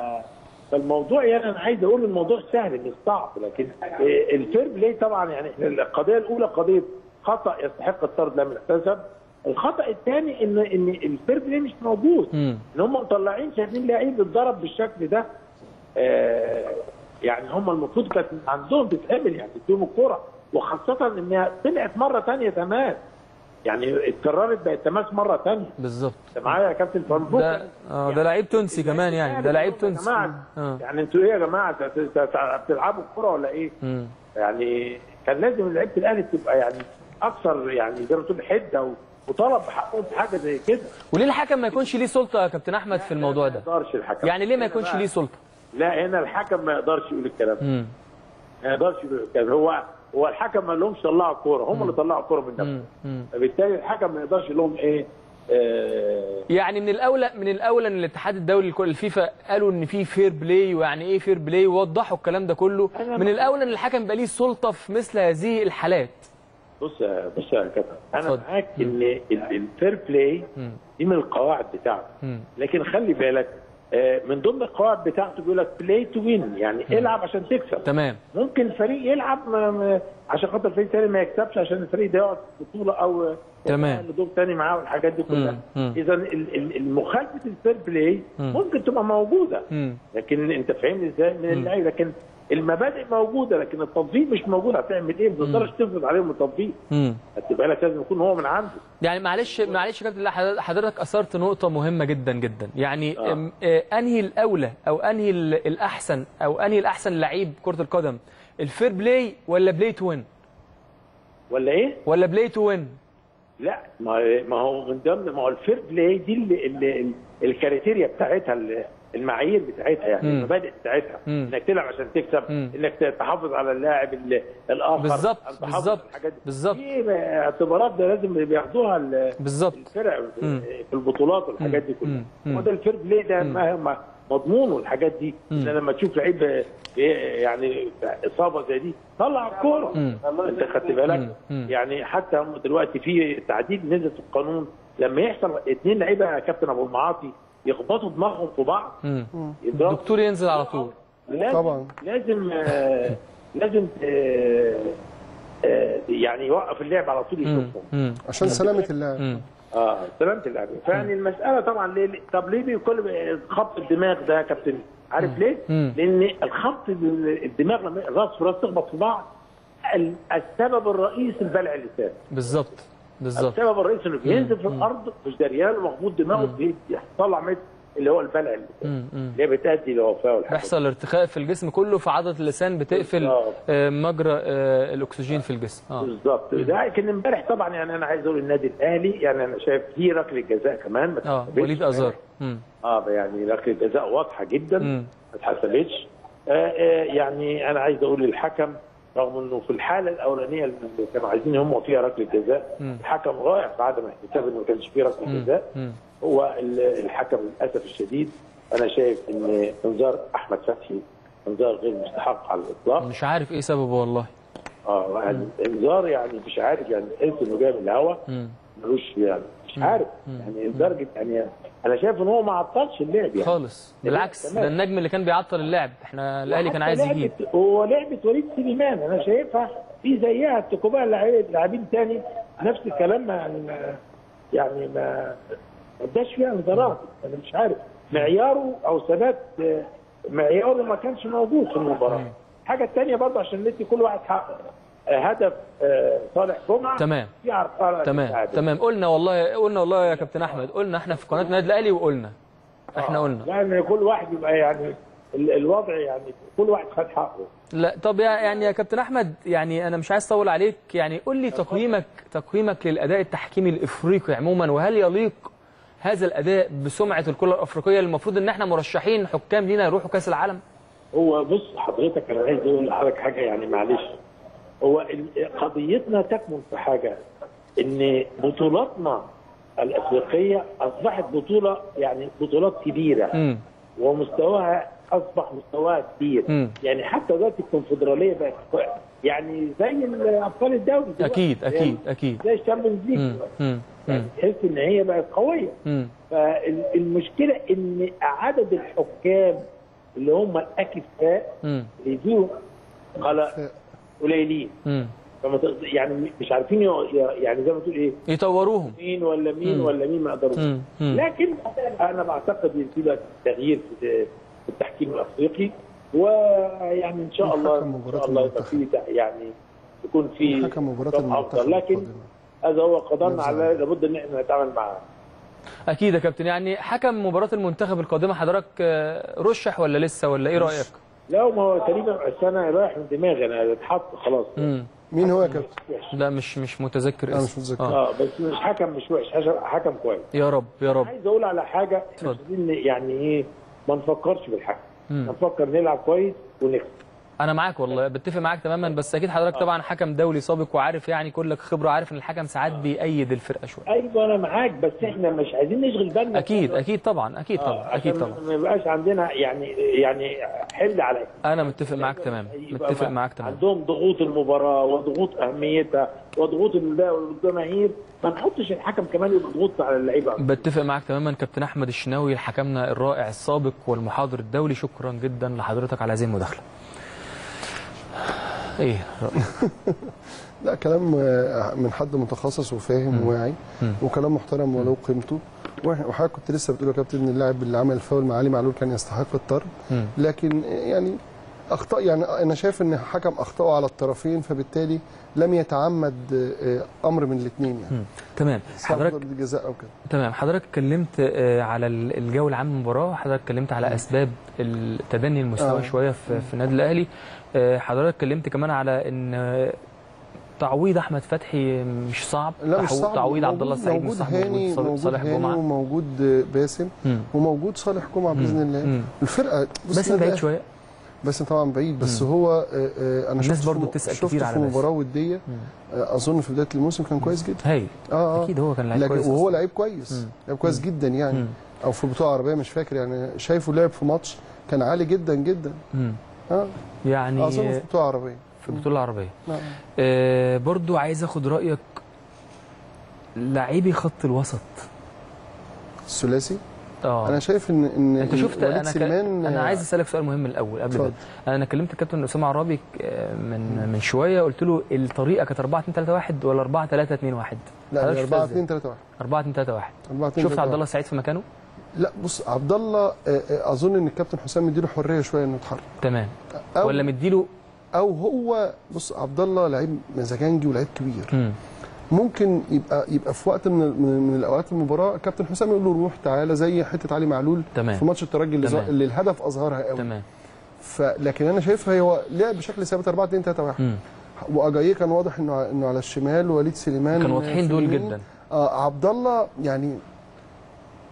فالموضوع يعني انا عايز اقول الموضوع سهل مش صعب لكن إيه، الفير بلاي طبعا يعني إحنا القضيه الاولى قضيه خطا يستحق الطرد لم يحتسب الخطا الثاني ان ان الفير بلاي مش موجود مم. ان هم مطلعين شايفين لعيب اتضرب بالشكل ده آه يعني هم المفروض كانت عندهم تتقبل يعني تديهم الكره وخاصه انها طلعت مره ثانيه تماس يعني اتكررت بقت تماس مره ثانيه بالظبط انت معايا يا كابتن فاروق ده اه ده لعيب تونسي كمان يعني ده لعيب يا تونسي جماعه اه يعني انتوا ايه يا جماعه ت- ت- ت- بتلعبوا كوره ولا ايه؟ امم يعني كان لازم لعيبه الاهلي تبقى يعني اكثر يعني زي ما تقول حده و- وطلب بحقهم في حاجه زي كده وليه الحكم ما يكونش ليه سلطه يا كابتن احمد في الموضوع ما ده يقدرش الحكم يعني ليه ما هنا يكونش بقى- ليه سلطه لا هنا الحكم ما يقدرش يقول الكلام ده امم ما يقدرش يقول الكلام ده. هو هو الحكم ما لهمش طلعوا الكوره هم اللي طلعوا الكوره من نفسهم امم فبالتالي الحكم ما يقدرش يقول لهم ايه آه يعني من الاولى من الاولى ان الاتحاد الدولي لكل الفيفا قالوا ان في فير بلاي ويعني ايه فير بلاي ووضحوا الكلام ده كله أنا من ما- الاولى ان الحكم يبقى ليه سلطه في مثل هذه الحالات بص يا بص يا كابتن انا اتفضل. معاك ان الفير بلاي مم. دي من القواعد بتاعته مم. لكن خلي بالك آه، من ضمن القواعد بتاعته بيقول لك بلاي تو وين يعني العب عشان تكسب تمام ممكن فريق يلعب ما- ما- عشان خاطر فريق تاني ما يكسبش عشان الفريق ده يقعد في بطوله او تمام. يتأهل لدور تاني معاه والحاجات دي كلها مم. مم. اذا ال- ال- المخالفه الفير بلاي مم. ممكن تبقى موجوده مم. لكن انت فاهمني ازاي من اللعيبه لكن المبادئ موجوده لكن التطبيق مش موجود هتعمل ايه؟ ما تقدرش تفرض عليهم التطبيق امم خدت بالك لازم يكون هو من عنده يعني معلش معلش يا كابتن لا، حضرتك- حضرتك اثرت نقطه مهمه جدا جدا يعني آه. أم، آه، انهي الاولى او انهي ال- الاحسن او انهي الاحسن لعيب كره القدم الفير بلاي ولا بلاي تو وين ولا ايه؟ ولا بلاي تو وين لا ما ما هو من ضمن ما هو الفير بلاي دي اللي اللي الكريتيريا بتاعتها ال- المعايير بتاعتها يعني مم. المبادئ بتاعتها مم. انك تلعب عشان تكسب مم. انك تحافظ على اللاعب ال- الاخر بالظبط، أن تحافظ بالظبط، على الحاجات دي. بالظبط. دي اعتبارات ده لازم بياخدوها ال- بالظبط الفرق مم. في البطولات والحاجات دي كلها مم. هو ده الفير بلاي ده ما ما- مضمون والحاجات دي ان لما تشوف لعيب يعني اصابه زي دي طلع الكوره مم. انت خدت بالك مم. مم. يعني حتى هم دلوقتي في تعديل نزل في القانون لما يحصل اثنين لعيبه يا كابتن ابو المعاطي يخبطوا دماغهم في بعض مم. يضربوا الدكتور ينزل على طول لازم طبعا. لازم آه لازم آه آه يعني يوقف اللعب على طول مم. يشوفهم مم. عشان سلامه اللاعب مم. اه سلامة اللاعبين فيعني المسألة طبعا ليه طب ليه بيكون خبط الدماغ ده يا كابتن عارف ليه؟ مم. لأن الخبط ال- الدماغ لما راس وراس تخبط في بعض ال- السبب الرئيسي البلع اللسان بالظبط بالظبط السبب الرئيسي انه بينزل في الارض مش دريان ومخبوط دماغه بيطلع مت اللي هو البلع اللسان مم. مم. اللي هي بتؤدي لوفاه والحاجات دي. بيحصل ارتخاء في الجسم كله فعضله اللسان بتقفل بالظبط. آه، مجرى آه، الاكسجين في الجسم اه بالظبط ده لكن امبارح طبعا يعني انا عايز اقول النادي الاهلي يعني انا شايف في ركله جزاء كمان ما اه اتحسبتش. وليد ازار مم. اه يعني ركله جزاء واضحه جدا مم. ما اتحسبتش آه، آه، يعني انا عايز اقول للحكم رغم انه في الحاله الاولانيه اللي كانوا عايزين هم فيها ركله جزاء مم. الحكم رائع في عدم احتساب انه ما كانش فيه ركله مم. جزاء مم. هو ال- الحكم للاسف الشديد انا شايف ان انذار احمد فتحي انذار غير مستحق على الاطلاق مش عارف ايه سببه والله اه يعني انذار يعني مش عارف يعني تحس انه جاي من الهوا مم. ملوش يعني مش عارف يعني لدرجه يعني انا شايف ان هو ما عطلش اللعب يعني خالص بالعكس تمام. ده النجم اللي كان بيعطل اللعب احنا الاهلي كان عايز وحتى يجيب لعبة- هو لعبه وليد سليمان انا شايفها في زيها التكوباء لاعبين لاعبين تاني نفس الكلام ما يعني ما يعني ما ما اداش فيها انذارات انا مش عارف معياره او ثبات آه، معياره ما كانش موجود في المباراه الحاجه الثانيه برضه عشان ندي كل واحد حق آه، هدف آه، صالح جمعه تمام. في عرقله تمام للتعادل. تمام قلنا والله قلنا والله يا كابتن احمد قلنا احنا في قناه النادي الاهلي وقلنا احنا آه، قلنا لان كل واحد يبقى يعني ال- الوضع يعني كل واحد خد حقه لا طب يا- يعني يا كابتن احمد يعني انا مش عايز اطول عليك يعني قول لي تقييمك تقييمك للاداء التحكيمي الافريقي عموما وهل يليق هذا الاداء بسمعه الكره الافريقيه المفروض ان احنا مرشحين حكام لينا يروحوا كاس العالم هو بص حضرتك انا عايز اقول لحضرتك حاجه يعني معلش هو ال- قضيتنا تكمن في حاجه ان بطولاتنا الافريقيه اصبحت بطوله يعني بطولات كبيره امم ومستواها اصبح مستواها كبير مم. يعني حتى دلوقتي الكونفدراليه بقت كو- يعني زي ابطال الدوري دلوقتي. اكيد اكيد اكيد زي الشامبيونز ليج امم دلوقتي. امم يعني تحس ان هي بقت قويه امم فالمشكله ان عدد الحكام اللي هم الاكفاء امم اللي يجوا على قليلين امم فما تقدر- يعني مش عارفين ي- يعني زي ما تقول ايه يطوروهم مين ولا مين مم. ولا مين ما يقدروش مم. مم. لكن انا بعتقد ان في بقى تغيير في في التحكيم الافريقي ويعني ان شاء الله حكم ان مباراة شاء الله يبقى في المنتخب. يعني يكون في حكم مباراة نظام المنتخب افضل لكن القادمة. هذا هو قدرنا نفس على لابد ان احنا نتعامل معاه اكيد يا كابتن يعني حكم مباراه المنتخب القادمه حضرتك آه، رشح ولا لسه ولا ايه رايك لا ما هو تقريبا السنه رايح من دماغي انا اتحط خلاص امم مين هو يا كابتن؟ وحش. لا مش مش متذكر أنا اسمه. مش متذكر. آه. اه بس مش حكم مش وحش حكم- حكم كويس يا رب يا رب عايز اقول على حاجه احنا اتفضل. عايزين يعني ايه ما نفكرش بالحكم مم. نفكر نلعب كويس ونكسب انا معاك والله بتفق معاك تماما بس اكيد حضرتك طبعا حكم دولي سابق وعارف يعني كلك خبره عارف ان الحكم ساعات بيأيد الفرقه شويه ايوه انا معاك بس احنا مش عايزين نشغل بالنا اكيد اكيد طبعا اكيد آه، طبعا اكيد عشان طبعا ما يبقاش عندنا يعني يعني حل على انا متفق معاك تمام يبقى متفق ما- معاك تمام عندهم ضغوط المباراه وضغوط اهميتها وضغوط الجماهير ما نحطش الحكم كمان يبقى ضغوط على اللعيبه بتفق معاك تماما كابتن احمد الشناوي حكمنا الرائع السابق والمحاضر الدولي شكرا جدا لحضرتك على هذه المداخله ايه رأيك؟ لا كلام آه، من حد متخصص وفاهم وواعي مم. وكلام محترم وله قيمته وإح- وحضرتك كنت لسه بتقول يا كابتن ان اللاعب اللي عمل الفاول مع علي معلول كان يستحق الطرد مم. لكن يعني اخطاء يعني انا شايف ان حكم اخطاوا على الطرفين فبالتالي لم يتعمد آه، امر من الاثنين يعني مم. تمام سواء حضرتك ضربة جزاء او كده تمام حضرتك اتكلمت آه، على ال- الجو العام للمباراه حضرتك اتكلمت على اسباب التدني المستوى آه. شويه في في النادي الاهلي آه، حضرتك اتكلمت كمان على ان آه، تعويض احمد فتحي مش صعب لا مش تعو- صعب تعويض عبد الله موجود- السعيد مش موجود صعب هاني موجود صالح- موجود صالح هاني جمعه وموجود آه، باسم مم. وموجود صالح جمعه باذن مم. الله مم. الفرقه بص بس النادي بعيد الأهلي- شويه بس طبعا بعيد بس مم. هو آه، آه، انا الناس شفت برضو في- بتسأل شفت كتير على في باسم. مباراه وديه مم. آه، اظن في بدايه الموسم كان كويس جدا هايل اه اه اكيد هو كان لعيب لكن كويس وهو أصلاً. لعيب كويس مم. لعيب كويس جدا يعني مم. او في بطوله عربيه مش فاكر يعني شايفه لعب في ماتش كان عالي جدا جدا مم. اه يعني اظن في بطوله عربيه في البطوله العربيه آه. آه برضو عايز اخد رايك لاعبي خط الوسط الثلاثي اه انا شايف ان ان انت شفت وليد انا ك... سليمان انا آه، عايز اسالك سؤال مهم الاول قبل اتفضل. ده انا كلمت الكابتن اسامه عرابي آه، من من شويه قلت له الطريقه كانت 4 2 3 1 ولا 4 3 2 1 لا حضرتك 4 شفتها 2 3 1 4 2 3 1 4 2 شفت عبد الله السعيد في مكانه لا بص عبد الله آه، آه، اظن ان الكابتن حسام مديله حريه شويه انه يتحرك تمام او ولا مديله او هو بص عبد الله لعيب مزاجنجي ولعيب كبير مم. ممكن يبقى يبقى في وقت من من, من الاوقات المباراه الكابتن حسام يقول له روح تعالى زي حته علي معلول تمام. في ماتش الترجي اللي, تمام. ظ- اللي الهدف اظهرها قوي تمام فلكن انا شايفها هو لعب بشكل ثابت 4 2 3 1 مم. واجاييه كان واضح انه انه على الشمال وليد سليمان كانوا واضحين في دول اليمين. جدا آه عبد الله يعني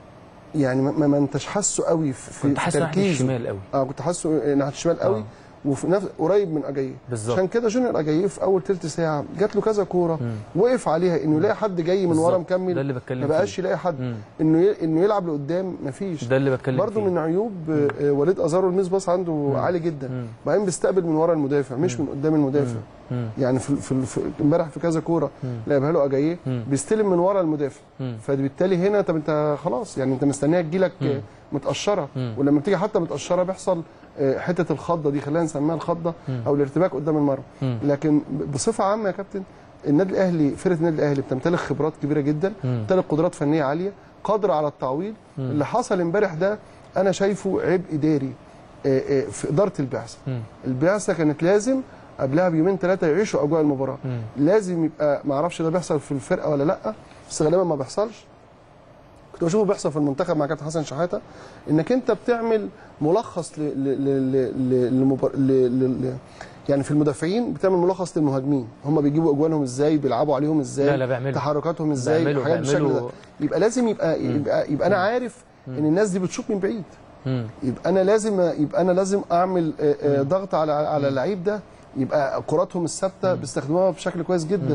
يعني ما, ما انتش حاسه قوي في, في كنت حاسس ناحيه تركيزه. الشمال قوي اه كنت حاسه ناحيه الشمال قوي آه. وفي نفس قريب من اجاييه بالظبط. عشان كده جونيور اجاييه في اول ثلث ساعه جات له كذا كوره وقف عليها انه يلاقي حد جاي من ورا بالظبط. مكمل ده اللي بتكلم ما بقاش فيه. يلاقي حد مم. انه ي... انه يلعب لقدام مفيش ده اللي بتكلم برضه فيه. من عيوب آه، آه، وليد ازارو الميس باص عنده عالي جدا مم. بعدين بيستقبل من ورا المدافع مش من قدام المدافع مم. يعني في في في- امبارح في كذا كوره لعبها له اجاييه مم. بيستلم من ورا المدافع مم. فبالتالي هنا طب انت خلاص يعني انت مستنيها تجيلك آه، متقشره مم. ولما بتيجي حتى متقشره بيحصل آه، حته الخضه دي خلينا نسميها الخضه او الارتباك قدام المرمى مم. لكن ب- بصفه عامه يا كابتن النادي الاهلي فرقه النادي الاهلي بتمتلك خبرات كبيره جدا مم. بتمتلك قدرات فنيه عاليه قادره على التعويض اللي حصل امبارح ده انا شايفه عيب اداري آه، آه، في اداره البعثه مم. البعثه كانت لازم قبلها بيومين ثلاثه يعيشوا اجواء المباراه مم. لازم يبقى ما اعرفش ده بيحصل في الفرقه ولا لا بس غالبا ما بيحصلش كنت بشوفه بيحصل في المنتخب مع كابتن حسن شحاته انك انت بتعمل ملخص ل ل ل ل للمبار... ل... ل... ل... يعني في المدافعين بتعمل ملخص للمهاجمين هم بيجيبوا اجوانهم ازاي بيلعبوا عليهم ازاي لا، لا، بيعملوا. تحركاتهم ازاي بيعملوا- حاجات بالشكل ده بيعملوا- يبقى لازم يبقى يبقى, يبقى انا عارف ان الناس دي بتشوط من بعيد مم. يبقى انا لازم يبقى انا لازم اعمل آه، آه، ضغط على على اللعيب ده يبقى كراتهم الثابته بيستخدموها بشكل كويس جدا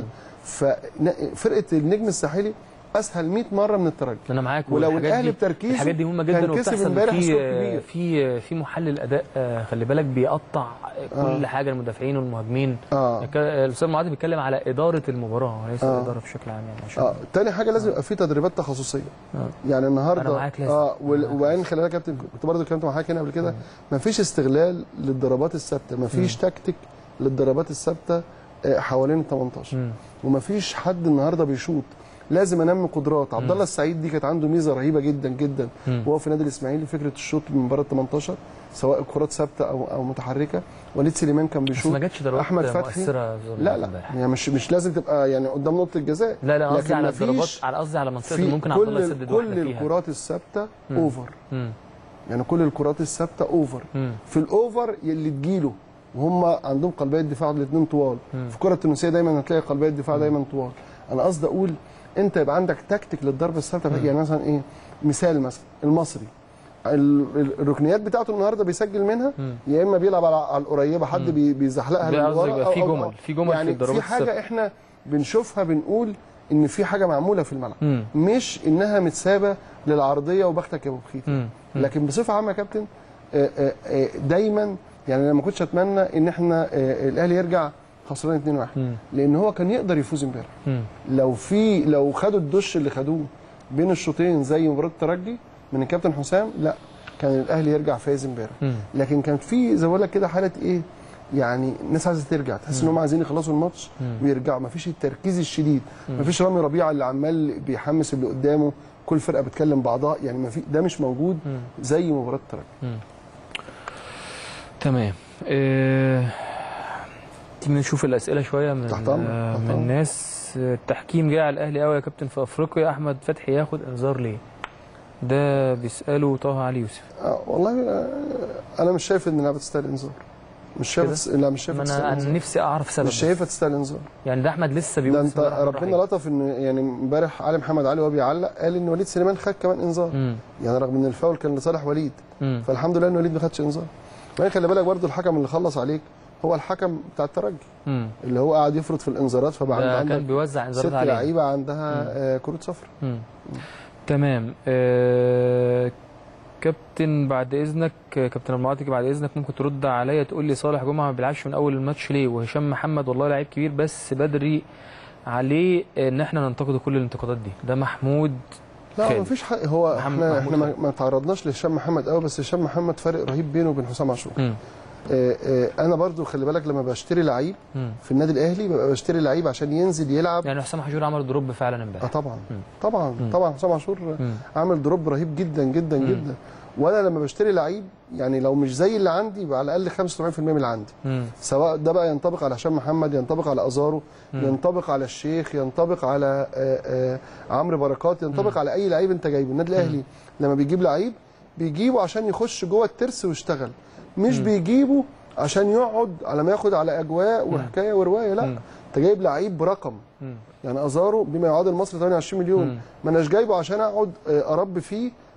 ففرقه النجم الساحلي اسهل 100 مره من الترجي انا معاك ولو والحاجات الأهلي دي- بتركيزه الحاجات دي مهمه كان جدا كسب وبتحصل امبارح سكور في كبير. في في محلل اداء آه، خلي بالك بيقطع كل حاجه المدافعين والمهاجمين اه ك- الاستاذ معاذ بيتكلم على اداره المباراه وليس آه. الاداره بشكل عام يعني عشان اه تاني حاجه لازم يبقى في تدريبات تخصصيه آه. يعني النهارده أنا معاك لازم. اه أنا وال- معاك وبعدين خلي بالك يا كابتن كنت برضه اتكلمت مع حضرتك هنا قبل كده مفيش استغلال للضربات الثابته مفيش تكتيك للضربات الثابته آه، حوالين ال 18 مم. ومفيش حد النهارده بيشوط لازم انمي قدرات عبد الله السعيد دي كانت عنده ميزه رهيبه جدا جدا مم. وهو في نادي الاسماعيلي فكره الشوط من بره ال 18 سواء كرات ثابته او او متحركه وليد سليمان كان بس بيشوط ما جاتش ضربات احمد فتحي مؤثره يا أستاذ لا معاذ لا امبارح. يعني مش مش لازم تبقى يعني قدام نقطه الجزاء لا لا أنا قصدي لكن على مفيش الضربات على قصدي على منطقه في اللي ممكن عبد الله كل يسدد واحده كل فيها الكرات الثابته مم. اوفر مم. يعني كل الكرات الثابته اوفر مم. في الاوفر اللي تجيله وهم عندهم قلبيه دفاع الاثنين طوال مم. في الكره التونسيه دايما هتلاقي قلبيه الدفاع دايما طوال انا قصدي اقول انت يبقى عندك تكتيك للضربه الثابته يعني مثلا ايه مثال مثلا المصري ال- ال- الركنيات بتاعته النهارده بيسجل منها مم. يا اما بيلعب على على القريبه حد بي- بيزحلقها ده قصدي لورا يبقى في أو- أو- جمل، في جمل في يعني الضربات في حاجه الثابتة. احنا بنشوفها بنقول ان في حاجه معموله في الملعب مم. مش انها متسابه للعرضيه وبختك يا ابو بخيت مم. لكن بصفه عامه يا كابتن آه، آه، آه، دايما يعني انا ما كنتش اتمنى ان احنا آه، الاهلي يرجع خسران 2-1 مم. لان هو كان يقدر يفوز امبارح مم. لو في لو خدوا الدش اللي خدوه بين الشوطين زي مباراه الترجي من الكابتن حسام لا كان الاهلي يرجع فايز امبارح مم. لكن كانت في زي ما بقول لك كده حاله ايه يعني الناس عايزه ترجع تحس ان هم عايزين يخلصوا الماتش ويرجعوا مفيش التركيز الشديد مفيش رامي ربيعه اللي عمال بيحمس اللي قدامه كل فرقه بتكلم بعضها يعني ما في ده مش موجود زي مباراه الترجي تمام آه، تيجي نشوف الاسئله شويه من تحت أمرك، آه، تحت من أمرك. الناس آه، التحكيم جاي على الاهلي قوي يا كابتن في افريقيا احمد فتحي ياخد انذار ليه ده بيساله طه علي يوسف آه والله آه انا مش شايف ان اللعبه تستاهل انذار مش شايف كده؟ تس... لا مش شايف ما تستاهل انا انا انذار نفسي اعرف سبب مش شايفها تستاهل انذار يعني ده احمد لسه بيقول ده بسم انت الله الرحمن ربنا الرحيم. لطف ان يعني امبارح علي محمد علي وهو بيعلق قال ان وليد سليمان خد كمان انذار مم. يعني رغم ان الفاول كان لصالح وليد مم. فالحمد لله ان وليد ما خدش انذار بعدين خلي بالك برضو الحكم اللي خلص عليك هو الحكم بتاع الترجي مم. اللي هو قاعد يفرض في الانذارات فبقى ده عندك كان بيوزع ست انذارات عليه لعيبه عندها آه كروت صفر مم. تمام آه كابتن بعد اذنك آه، كابتن المعاطي بعد اذنك ممكن ترد عليا تقول لي صالح جمعه ما بيلعبش من اول الماتش ليه وهشام محمد والله لعيب كبير بس بدري عليه ان احنا ننتقد كل الانتقادات دي ده محمود لا خالد. ما فيش حق هو محمد- احنا محمود احنا ما, خالد. ما تعرضناش لهشام محمد قوي بس هشام محمد فارق رهيب بينه وبين حسام عاشور مم. آه آه انا برضو خلي بالك لما بشتري لعيب مم. في النادي الاهلي ببقى بشتري لعيب عشان ينزل يلعب يعني حسام حجور عمل دروب فعلا اه امبارح طبعا مم. طبعا مم. طبعا حسام عاشور مم. عامل دروب رهيب جدا جدا مم. جدا وانا لما بشتري لعيب يعني لو مش زي اللي عندي يبقى على الاقل 75% من اللي عندي مم. سواء ده بقى ينطبق على هشام محمد ينطبق على ازارو مم. ينطبق على الشيخ ينطبق على آه، آه، عمرو بركات ينطبق على اي لعيب انت جايبه النادي الاهلي لما بيجيب لعيب بيجيبه عشان يخش جوه الترس ويشتغل مش بيجيبه عشان يقعد على ما ياخد على اجواء وحكايه وروايه لا مم. انت جايب لعيب برقم مم. يعني ازارو بما يعادل مصر 28 مليون مم. ما اناش جايبه عشان اقعد آه، اربي فيه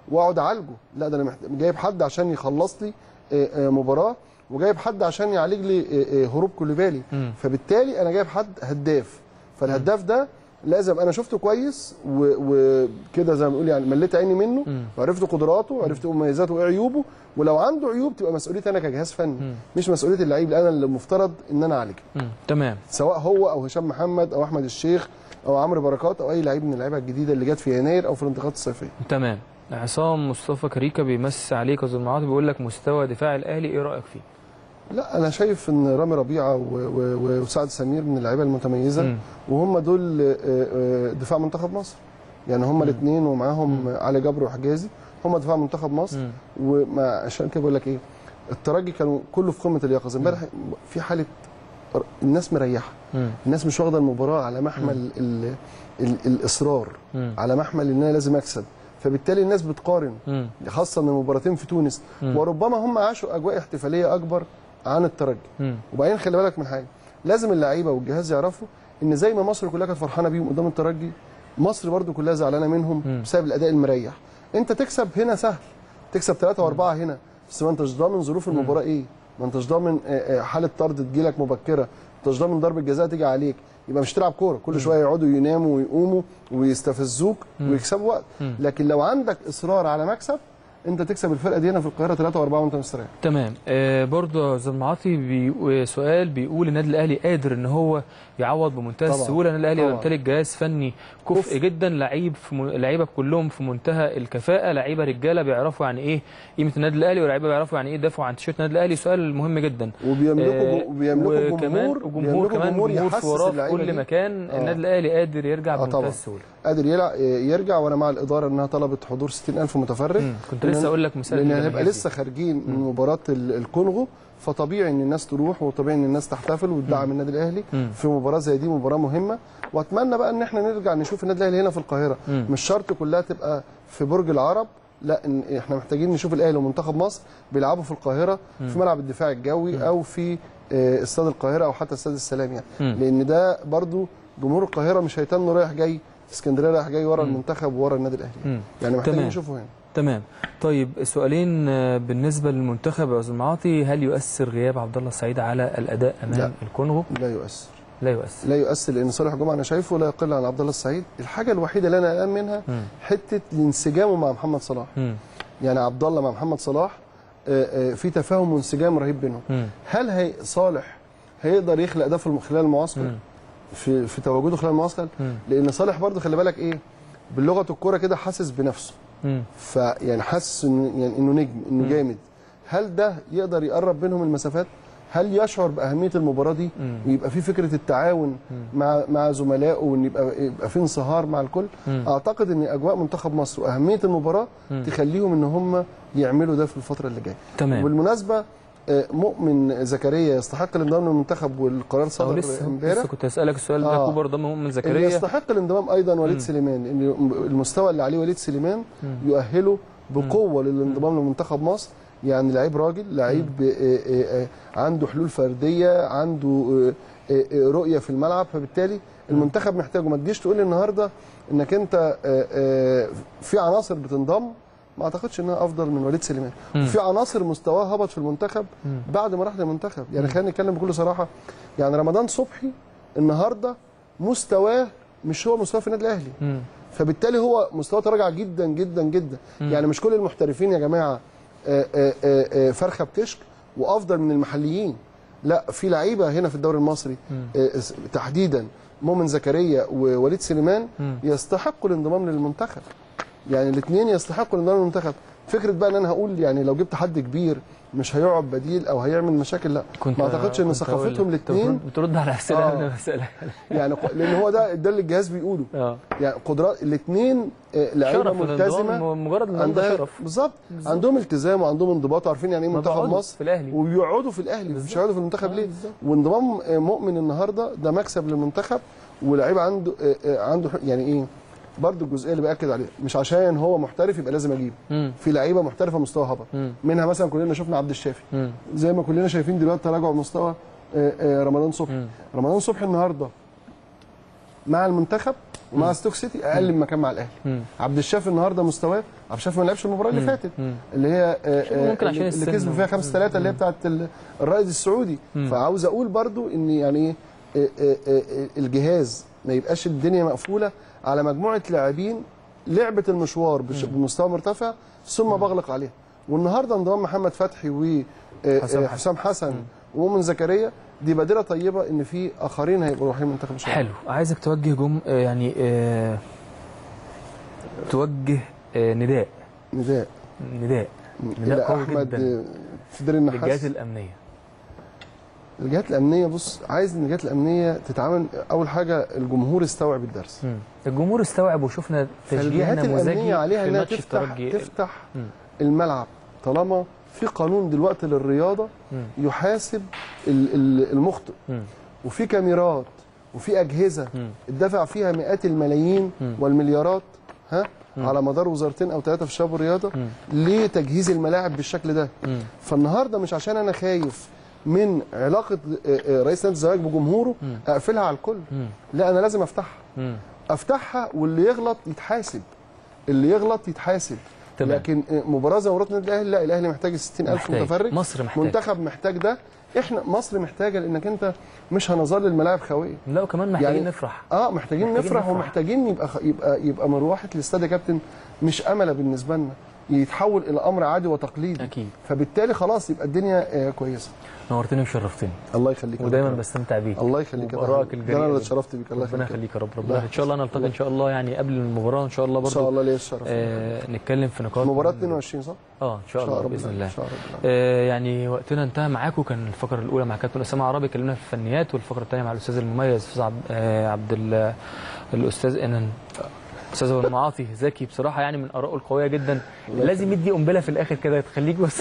واقعد اعالجه لا ده انا محت... جايب حد عشان يخلص لي آه، آه، مباراه وجايب حد عشان يعالج لي آه، آه، هروب كوليبالي مم. فبالتالي انا جايب حد هداف فالهداف ده لازم انا شفته كويس و- وكده زي ما بنقول يعني مليت عيني منه مم. وعرفت قدراته وعرفت مميزاته وايه عيوبه ولو عنده عيوب تبقى مسؤوليتي انا كجهاز فني مم. مش مسؤوليه اللعيب لان انا اللي المفترض ان انا اعالجها مم. تمام سواء هو او هشام محمد او احمد الشيخ او عمرو بركات او اي لعيب من اللعيبه الجديده اللي جت في يناير او في الانتقالات الصيفيه تمام عصام مصطفى كريكا بيمس عليك يا المعاطي بيقول لك مستوى دفاع الاهلي ايه رايك فيه؟ لا انا شايف ان رامي ربيعه و- و- وسعد سمير من اللعيبه المتميزه مم. وهم دول آه، آه، دفاع منتخب مصر يعني هم الاثنين ومعاهم علي جبر وحجازي هم دفاع منتخب مصر مم. وما عشان كده بقول لك ايه الترجي كانوا كله في قمه اليقظه امبارح في حاله الناس مريحه مم. الناس مش واخده المباراه على محمل ال ال الاصرار مم. على محمل ان انا لازم اكسب فبالتالي الناس بتقارن مم. خاصه ان المباراتين في تونس مم. وربما هم عاشوا اجواء احتفاليه اكبر عن الترجي مم. وبعدين خلي بالك من حاجه لازم اللعيبه والجهاز يعرفوا ان زي ما مصر كلها كانت فرحانه بيهم قدام الترجي مصر برضو كلها زعلانه منهم مم. بسبب الاداء المريح انت تكسب هنا سهل تكسب ثلاثة وأربعة هنا بس ما انتش ضامن ظروف المباراه ايه ما انتش ضامن آه، آه، حاله طرد تجيلك مبكره ما انتش ضامن ضربه جزاء تيجي عليك يبقى مش تلعب كوره كل شويه يقعدوا يناموا ويقوموا ويستفزوك ويكسبوا وقت مم. لكن لو عندك اصرار على مكسب انت تكسب الفرقه دي هنا في القاهره 3 و4 وانت مستريح تمام آه برضه يا زلمه عاطي بي... سؤال بيقول النادي الاهلي قادر ان هو يعوض بمنتهى طبعاً. السهوله النادي الاهلي طبعاً. يمتلك جهاز فني كفء كفء. جدا لعيب في م... لعيبه كلهم في منتهى الكفاءه لعيبه رجاله بيعرفوا يعني ايه قيمه النادي الاهلي ولاعيبه بيعرفوا يعني ايه يدافعوا عن تيشيرت النادي الاهلي سؤال مهم جدا وبيملكوا آه، جو- وبيملكوا وكمان جمهور وجمهور بيملكوا كمان جمهور يحسس في وراه في اللعيبة كل دي. مكان آه. النادي الاهلي قادر يرجع آه بمنتهى طبعاً. السهوله قادر يلع- يرجع وانا مع الاداره انها طلبت حضور 60000 متفرج مم. كنت لسه اقول لك مثال لان من هنبقى الجماهير لسه خارجين من مباراه ال- الكونغو فطبيعي ان الناس تروح وطبيعي ان الناس تحتفل وتدعم النادي الاهلي مم. في مباراه زي دي مباراه مهمه واتمنى بقى ان احنا نرجع نشوف النادي الاهلي هنا في القاهره مم. مش شرط كلها تبقى في برج العرب لا إن احنا محتاجين نشوف الاهلي ومنتخب مصر بيلعبوا في القاهره في ملعب الدفاع الجوي او في آه، استاد القاهره او حتى استاد السلام يعني مم. لان ده برضو جمهور القاهره مش هيتنوا رايح جاي اسكندريه رايح جاي ورا المنتخب وورا النادي الاهلي مم. يعني محتاجين تمام. نشوفه هنا تمام طيب سؤالين آه، بالنسبه للمنتخب يا استاذ معاطي هل يؤثر غياب عبد الله السعيد على الاداء امام لا. الكونغو لا يؤثر لا يؤثر لا يؤثر لان صالح جمعه انا شايفه لا يقل عن عبد الله السعيد الحاجه الوحيده اللي انا قلقان منها مم. حته انسجامه مع محمد صلاح مم. يعني عبد الله مع محمد صلاح آه، آه، في تفاهم وانسجام رهيب بينهم مم. هل هي صالح هيقدر يخلق ده في الم- خلال المعسكر مم. في في تواجده خلال المعسكر مم. لان صالح برضه خلي بالك ايه بلغه الكوره كده حاسس بنفسه مم. فيعني حاسس انه يعني انه نجم انه جامد هل ده يقدر يقرب بينهم المسافات هل يشعر باهميه المباراه دي مم. ويبقى في فكره التعاون مع مع زملائه وان يبقى يبقى في انصهار مع الكل مم. اعتقد ان اجواء منتخب مصر واهميه المباراه مم. تخليهم ان هم يعملوا ده في الفتره اللي جايه تمام وبالمناسبه آه، مؤمن زكريا يستحق الانضمام للمنتخب والقرار أو صدر لسه امبارح لسه كنت اسالك السؤال ده آه. كوبر ضم مؤمن اللي زكريا يستحق الانضمام ايضا وليد مم. سليمان ان المستوى اللي عليه وليد سليمان مم. يؤهله بقوه للانضمام لمنتخب مصر يعني لعيب راجل لعيب آه، آه، آه، عنده حلول فرديه عنده آه، آه، آه، رؤيه في الملعب فبالتالي المنتخب محتاجه ما تجيش تقول لي النهارده انك انت آه، آه، في عناصر بتنضم ما اعتقدش انها افضل من وليد سليمان مم. وفي عناصر مستواها هبط في المنتخب مم. بعد ما راح للمنتخب يعني خلينا نتكلم بكل صراحه يعني رمضان صبحي النهارده مستواه مش هو مستواه في النادي الاهلي مم. فبالتالي هو مستواه تراجع جدا جدا جدا يعني مش كل المحترفين يا جماعه آه، آه، آه، آه، فرخه بتشك وافضل من المحليين لا في لعيبه هنا في الدوري المصري آه، اس- تحديدا مؤمن زكريا ووليد سليمان مم. يستحقوا الانضمام للمنتخب يعني الاثنين يستحقوا الانضمام للمنتخب فكره بقى ان انا هقول يعني لو جبت حد كبير مش هيقعد بديل او هيعمل مشاكل لا كنت ما اعتقدش ان كنت ثقافتهم هقول لك. الاثنين بترد- بترد على اسئله آه. انا بسالك يعني ق- لان هو ده ده اللي الجهاز بيقوله اه يعني قدرات الاثنين لعيبه شرف ملتزمه الانضمام مجرد الانضمام ده عندها شرف بالظبط عندهم التزام وعندهم انضباط وعارفين يعني ايه ما منتخب بيقعدوا مصر في الاهلي وبيقعدوا في الاهلي مش هيقعدوا في المنتخب آه، ليه بالظبط. وانضمام آه، مؤمن النهارده ده مكسب للمنتخب ولعيب عنده آه، آه، عنده ح- يعني ايه برضو الجزئيه اللي باكد عليها مش عشان هو محترف يبقى لازم اجيبه مم. في لعيبه محترفه مستوى هبط مم. منها مثلا كلنا شفنا عبد الشافي مم. زي ما كلنا شايفين دلوقتي تراجع مستوى آه، آه، رمضان صبحي مم. رمضان صبحي النهارده مع المنتخب ومع ستوك سيتي اقل من مكان مع الاهلي مم. عبد الشافي النهارده مستواه عبد الشافي ما لعبش المباراه اللي فاتت مم. اللي هي آه، آه، ممكن عشان اللي السن. كسبوا فيها 5 3 اللي هي بتاعت ال- الرائد السعودي فعاوز اقول برضو ان يعني إيه، آه، آه، آه، الجهاز ما يبقاش الدنيا مقفوله على مجموعه لاعبين لعبه المشوار بش- بمستوى مرتفع ثم بغلق عليها والنهارده انضمام محمد فتحي حسام حسن. وحسام حسن ومؤمن زكريا دي بادره طيبه ان في اخرين هيبقوا رايحين منتخب الشباب حلو عايزك توجه جم آه، يعني آه، توجه آه، نداء نداء نداء الى نداء قوي احمد جدا آه، في دير للجهات النحاس الامنيه الجهات الامنيه بص عايز ان الجهات الامنيه تتعامل اول حاجه الجمهور يستوعب الدرس مم. الجمهور استوعب وشفنا فالجهات تشجيع الامنيه نموذجي عليها في انها ماتش تفتح الترجي تفتح مم. الملعب طالما في قانون دلوقتي للرياضه مم. يحاسب ال- ال- المخطئ مم. وفي كاميرات وفي اجهزه مم. اتدفع فيها مئات الملايين مم. والمليارات ها على مدار وزارتين او ثلاثه في الشباب والرياضه مم. لتجهيز الملاعب بالشكل ده مم. فالنهارده مش عشان انا خايف من علاقه آه، آه، رئيس نادي الزمالك بجمهوره مم. اقفلها على الكل مم. لا انا لازم افتحها مم. افتحها واللي يغلط يتحاسب اللي يغلط يتحاسب تمام. لكن مباراه زي مباراه النادي الاهلي لا الاهلي محتاج 60000 محتاج. متفرج مصر محتاج. منتخب محتاج ده احنا مصر محتاجه لانك انت مش هنظل الملاعب خويه لا وكمان محتاجين يعني- نفرح اه محتاجين, محتاجين نفرح, نفرح. ومحتاجين يبقى خ- يبقى يبقى مروحه الاستاد يا كابتن مش امله بالنسبه لنا يتحول الى امر عادي وتقليدي أكيد. فبالتالي خلاص يبقى الدنيا آه كويسه نورتني وشرفتني الله يخليك يا ودايما دكتور. بستمتع بيك الله يخليك يا وبآرائك فندم. الجريئة ده انا اللي دي. اتشرفت بيك الله ربنا يخليك يخليك يا رب الله ربنا ان شاء الله نلتقي ان شاء الله يعني قبل المباراه ان شاء الله ان برضو شاء الله ليا الشرف آه نتكلم في نقاط مباراه 22 صح؟ اه ان شاء إن الله شاء باذن ربنا. الله ان شاء الله آه يعني وقتنا انتهى معاكم كان الفقره الاولى مع كابتن اسامه عربي اتكلمنا في الفنيات والفقره الثانيه مع الاستاذ المميز استاذ عبد, آه عبد ال- الاستاذ انن استاذ أبو المعاطي ذكي بصراحه يعني من ارائه القويه جدا لازم يدي قنبله في الاخر كده تخليك بس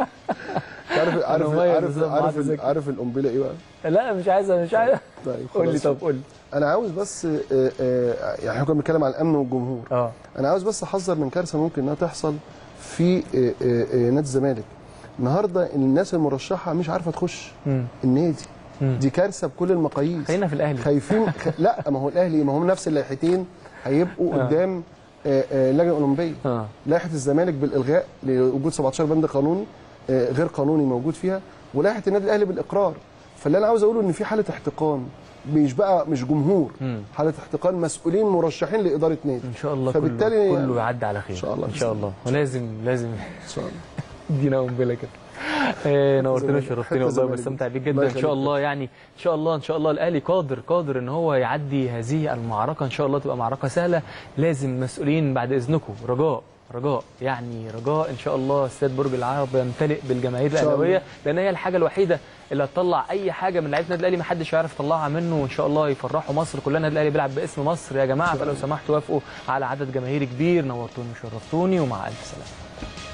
عارف عارف مميز عارف بصراحة، عارف, معاذ زكي. عارف القنبله ايه بقى؟ لا مش عايزه مش عايزه طيب قول لي خلاص. طب قول لي انا عاوز بس آه، آه، يعني احنا كنا بنتكلم عن الامن والجمهور اه انا عاوز بس احذر من كارثه ممكن انها تحصل في آه، آه، آه، نادي الزمالك النهارده الناس المرشحه مش عارفه تخش مم. النادي مم. دي كارثه بكل المقاييس خلينا في الاهلي خايفين خ... لا ما هو الاهلي ما هم نفس اللائحتين هيبقوا آه. قدام آه، آه، اللجنه الاولمبيه اه لائحه الزمالك بالالغاء لوجود 17 بند قانوني آه، غير قانوني موجود فيها ولائحه النادي الاهلي بالاقرار فاللي انا عاوز اقوله ان في حاله احتقان مش بقى مش جمهور مم. حاله احتقان مسؤولين مرشحين لاداره نادي ان شاء الله فبالتالي كله, كله يعدي على خير إن شاء الله ان شاء الله ولازم لازم ان شاء الله ادينا قنبله كده آه، نورتني زمالك. وشرفتني حتة والله زمالك. بستمتع بيك الله جدا ان شاء يخليك. الله يعني ان شاء الله ان شاء الله الاهلي قادر قادر ان هو يعدي هذه المعركه ان شاء الله تبقى معركه سهله لازم مسؤولين بعد اذنكم رجاء رجاء يعني رجاء ان شاء الله استاد برج العرب يمتلئ بالجماهير شاء الله. الاهلاويه لان هي الحاجه الوحيده اللي هتطلع اي حاجه من لعيبه النادي الاهلي ما حدش يعرف يطلعها منه وان شاء الله يفرحوا مصر كلنا النادي الاهلي بيلعب باسم مصر يا جماعه فلو سمحتوا وافقوا على عدد جماهيري كبير نورتوني وشرفتوني ومع الف سلامه